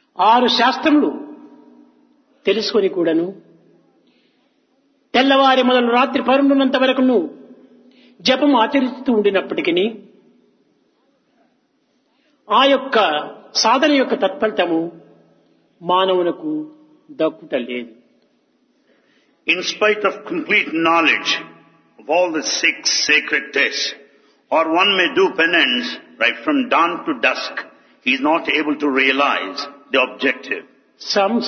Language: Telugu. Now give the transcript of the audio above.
ఆరు శాస్త్రములు తెలుసుకొని కూడాను తెల్లవారి మొదలు రాత్రి పరుండున్నంత వరకును జపం ఆచరిస్తూ ఉండినప్పటికీ ఆ యొక్క సాధన యొక్క తత్ఫలితము మానవునకు దక్కుట లేదు In spite of complete knowledge of all the six sacred tests, or one may do penance right from dawn to dusk, he is not able to realize the objective. సం